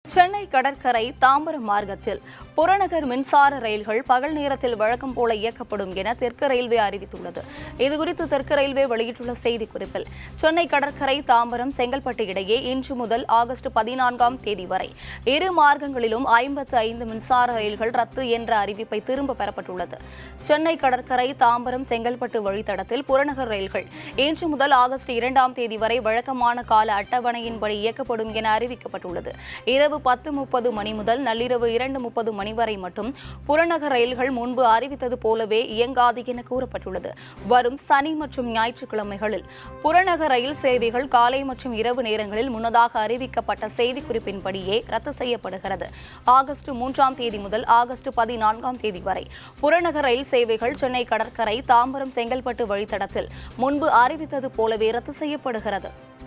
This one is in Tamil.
சென்னை கடற்கரை தாம்பரம் மார்க்கத்தில் புறநகர் மின்சார ரயில்கள் பகல் நேரத்தில் வழக்கம் போல இயக்கப்படும் என தெற்கு ரயில்வே அறிவித்துள்ளது இதுகுறித்து தெற்கு ரயில்வே வெளியிட்டுள்ள செய்திக்குறிப்பில் சென்னை கடற்கரை தாம்பரம் செங்கல்பட்டு இடையே இன்று முதல் ஆகஸ்ட் பதினான்காம் தேதி வரை இரு மார்க்கங்களிலும் ஐம்பத்து ஐந்து மின்சார ரயில்கள் ரத்து என்ற அறிவிப்பை திரும்ப பெறப்பட்டுள்ளது சென்னை கடற்கரை தாம்பரம் செங்கல்பட்டு வழித்தடத்தில் புறநகர் ரயில்கள் இன்று முதல் ஆகஸ்ட் இரண்டாம் தேதி வரை வழக்கமான கால அட்டவணையின்படி இயக்கப்படும் என அறிவிக்கப்பட்டுள்ளது இரவு பத்து முப்பது மணி முதல் நள்ளிரவு இரண்டு முப்பது மணி வரை மட்டும் புறநகர் ரயில்கள் முன்பு அறிவித்தது போலவே இயங்காது என கூறப்பட்டுள்ளது வரும் சனி மற்றும் ஞாயிற்றுக்கிழமைகளில் புறநகர் ரயில் சேவைகள் காலை மற்றும் இரவு நேரங்களில் முன்னதாக அறிவிக்கப்பட்ட செய்திக்குறிப்பின்படியே ரத்து செய்யப்படுகிறது ஆகஸ்ட் மூன்றாம் தேதி முதல் ஆகஸ்ட் பதினான்காம் தேதி வரை புறநகர் ரயில் சேவைகள் சென்னை கடற்கரை தாம்பரம் செங்கல்பட்டு வழித்தடத்தில் முன்பு அறிவித்தது போலவே ரத்து செய்யப்படுகிறது